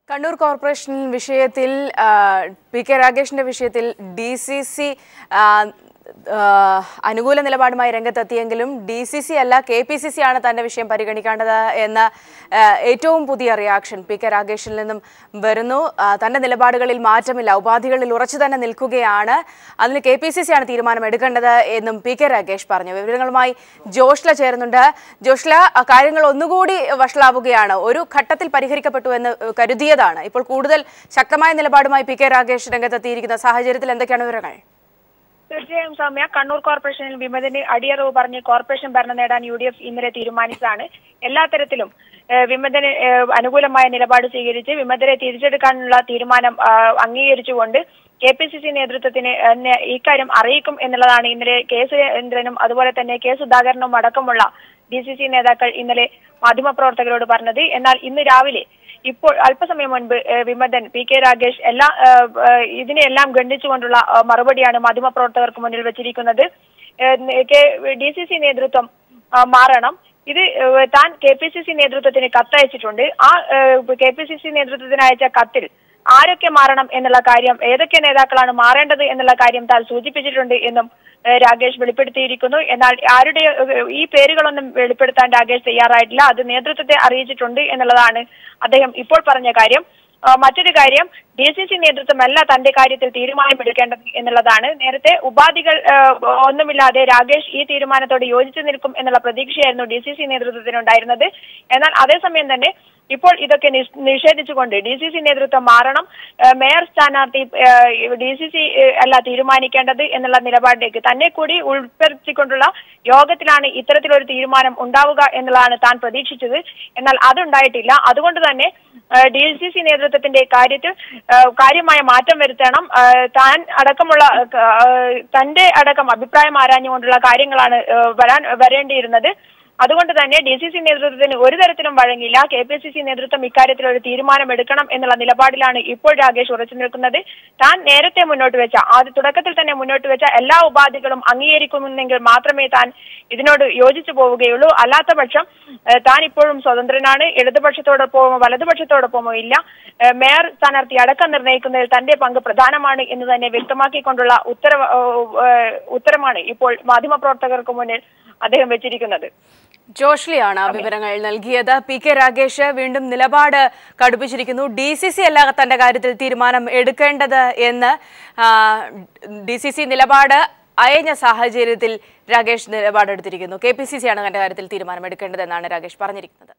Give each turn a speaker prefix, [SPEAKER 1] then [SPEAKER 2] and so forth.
[SPEAKER 1] Kannur corporation വിഷയത്തിൽ ആ, P K രാഗേഷിന്റെ വിഷയത്തിൽ ഡി സി സി അനുകൂല നിലപാടുമായി രംഗത്തെത്തിയെങ്കിലും ഡി സി സി അല്ല കെ പി സി സി ആണ് തന്റെ വിഷയം പരിഗണിക്കേണ്ടത് എന്ന ആ, ഏറ്റവും പുതിയ റിയാക്ഷൻ പി കെ രാഗേഷിൽ നിന്നും വരുന്നു ആ, തന്റെ നിലപാടുകളിൽ മാറ്റമില്ല ഉപാധികളിൽ ഉറച്ചു തന്നെ നിൽക്കുകയാണ് അതിന് കെ പി സി സി ആണ് തീരുമാനം എടുക്കേണ്ടത് എന്നും പി കെ രാഗേഷ് പറഞ്ഞു വിവരങ്ങളുമായി ജോഷ്ല ചേരുന്നുണ്ട് ജോഷ്ല ആ, കാര്യങ്ങൾ ഒന്നുകൂടി വഷളാവുകയാണ് ഒരു ഘട്ടത്തിൽ പരിഹരിക്കപ്പെട്ടു എന്ന് കരുതിയതാണ് ഇപ്പോൾ കൂടുതൽ ശക്തമായ നിലപാടുമായി പി കെ രാഗേഷ് രംഗത്തെത്തിയിരിക്കുന്ന സാഹചര്യത്തിൽ എന്തൊക്കെയാണ് വിവരങ്ങൾ
[SPEAKER 2] തീർച്ചയായും സൗമ്യ കണ്ണൂർ കോർപ്പറേഷനിൽ വിമതന് അടിയറവ് പറഞ്ഞ് കോർപ്പറേഷൻ ഭരണം നേടാൻ യു ഡി എഫ് ഇന്നലെ തീരുമാനിച്ചതാണ് എല്ലാ തരത്തിലും ഏഹ്, വിമതന് ഏഹ്, അനുകൂലമായ നിലപാട് സ്വീകരിച്ച് വിമതരെ തിരിച്ചെടുക്കാനുള്ള തീരുമാനം ആ, അംഗീകരിച്ചുകൊണ്ട് കെ പി സി സി നേതൃത്വത്തിന് എന്നെ ഇക്കാര്യം അറിയിക്കും എന്നുള്ളതാണ് ഇന്നലെ കെ സുരേന്ദ്രനും അതുപോലെ തന്നെ കെ സുധാകരനും അടക്കമുള്ള ഡി സി സി നേതാക്കൾ ഇന്നലെ മാധ്യമപ്രവർത്തകരോട് പറഞ്ഞത് എന്നാൽ ഇന്ന് രാവിലെ ഇപ്പോൾ അല്പസമയം മുൻപ് ഏഹ്, വിമതൻ പി കെ രാഗേഷ് എല്ലാ ഏഹ്, ഏഹ്, ഇതിനെല്ലാം ഖണ്ഡിച്ചുകൊണ്ടുള്ള ഏഹ്, മറുപടിയാണ് മാധ്യമപ്രവർത്തകർക്ക് മുന്നിൽ വെച്ചിരിക്കുന്നത് ഡി സി സി നേതൃത്വം ആ, മാറണം ഇത് ഏഹ്, താൻ കെ പി സി സി നേതൃത്വത്തിന് കത്തയച്ചിട്ടുണ്ട് ആ കെ പി സി സി നേതൃത്വത്തിന് അയച്ച കത്തിൽ ആരൊക്കെ മാറണം എന്നുള്ള കാര്യം ഏതൊക്കെ നേതാക്കളാണ് മാറേണ്ടത് എന്നുള്ള കാര്യം താൻ സൂചിപ്പിച്ചിട്ടുണ്ട് എന്നും ഏഹ്, രാഗേഷ് വെളിപ്പെടുത്തിയിരിക്കുന്നു എന്നാൽ ആരുടെ ഏഹ്, ഈ പേരുകളൊന്നും വെളിപ്പെടുത്താൻ രാഗേഷ് തയ്യാറായിട്ടില്ല അത് നേതൃത്വത്തെ അറിയിച്ചിട്ടുണ്ട് എന്നുള്ളതാണ് അദ്ദേഹം ഇപ്പോൾ പറഞ്ഞ കാര്യം ആ, മറ്റൊരു കാര്യം ഡി സി സി നേതൃത്വമല്ല തന്റെ കാര്യത്തിൽ തീരുമാനമെടുക്കേണ്ടത് എന്നുള്ളതാണ് നേരത്തെ ഉപാധികൾ ആ, ഒന്നുമില്ലാതെ രാഗേഷ് ഈ തീരുമാനത്തോട് യോജിച്ചു നിൽക്കും എന്നുള്ള പ്രതീക്ഷയായിരുന്നു ഡി സി സി നേതൃത്വത്തിനുണ്ടായിരുന്നത് എന്നാൽ അതേസമയം തന്നെ ഇപ്പോൾ ഇതൊക്കെ നിഷ്- നിഷേധിച്ചുകൊണ്ട് ഡി സി സി നേതൃത്വം മാറണം ആ, മേയർ സ്ഥാനാർത്ഥി ഡി സി സി അല്ല തീരുമാനിക്കേണ്ടത് എന്നുള്ള നിലപാടിലേക്ക് തന്നെ കൂടി ഉൾപ്പെടുത്തിക്കൊണ്ടുള്ള യോഗത്തിലാണ് ഇത്തരത്തിലൊരു തീരുമാനം ഉണ്ടാവുക എന്നുള്ളതാണ് താൻ പ്രതീക്ഷിച്ചത് എന്നാൽ അതുണ്ടായിട്ടില്ല അതുകൊണ്ട് തന്നെ ഡി സി സി നേതൃത്വത്തിന്റെ കാര്യത്തിൽ ആ, കാര്യമായ മാറ്റം വരുത്തണം ആ, താൻ അടക്കമുള്ള ആ, തന്റെ അടക്കം അഭിപ്രായം ആരാഞ്ഞുകൊണ്ടുള്ള കാര്യങ്ങളാണ് ആ, വരാൻ വരേണ്ടിയിരുന്നത് അതുകൊണ്ട് തന്നെ ഡി സി സി നേതൃത്വത്തിന് ഒരു തരത്തിലും വഴങ്ങില്ല കെ പി സി സി നേതൃത്വം ഇക്കാര്യത്തിൽ ഒരു തീരുമാനം എടുക്കണം എന്നുള്ള നിലപാടിലാണ് ഇപ്പോൾ രാകേഷ് ഉറച്ചു നിൽക്കുന്നത് താൻ നേരത്തെ മുന്നോട്ട് വെച്ച ആദ്യ തുടക്കത്തിൽ തന്നെ മുന്നോട്ട് വെച്ച എല്ലാ ഉപാധികളും അംഗീകരിക്കുമെന്നെങ്കിൽ മാത്രമേ താൻ ഇതിനോട് യോജിച്ചു പോവുകയുള്ളൂ അല്ലാത്ത പക്ഷം ഏഹ്, താൻ ഇപ്പോഴും സ്വതന്ത്രനാണ് ഇടതുപക്ഷത്തോടൊപ്പമോ വലതുപക്ഷത്തോടൊപ്പമോ ഇല്ല ഏഹ്, മേയർ സ്ഥാനാർത്ഥി അടക്കം നിർണ്ണയിക്കുന്നതിൽ തന്റെ പങ്ക് പ്രധാനമാണ് എന്ന് തന്നെ വ്യക്തമാക്കിക്കൊണ്ടുള്ള ഉത്തരവ് ഏഹ്, ഉത്തരമാണ് ഇപ്പോൾ മാധ്യമപ്രവർത്തകർക്ക് മുന്നിൽ അദ്ദേഹം വെച്ചിരിക്കുന്നത്
[SPEAKER 1] ജോഷ്ലിയാണ് ആ വിവരങ്ങൾ നൽകിയത് പി കെ രാഗേഷ് വീണ്ടും നിലപാട് കടുപ്പിച്ചിരിക്കുന്നു ഡി സി സി അല്ല തന്റെ കാര്യത്തിൽ തീരുമാനം എടുക്കേണ്ടത് എന്ന് ഡി സി സി നിലപാട് അയഞ്ഞ സാഹചര്യത്തിൽ രാഗേഷ് നിലപാടെടുത്തിരിക്കുന്നു കെ പി സി സി ആണ് തന്റെ കാര്യത്തിൽ തീരുമാനം എടുക്കേണ്ടതെന്നാണ് രാഗേഷ് പറഞ്ഞിരിക്കുന്നത്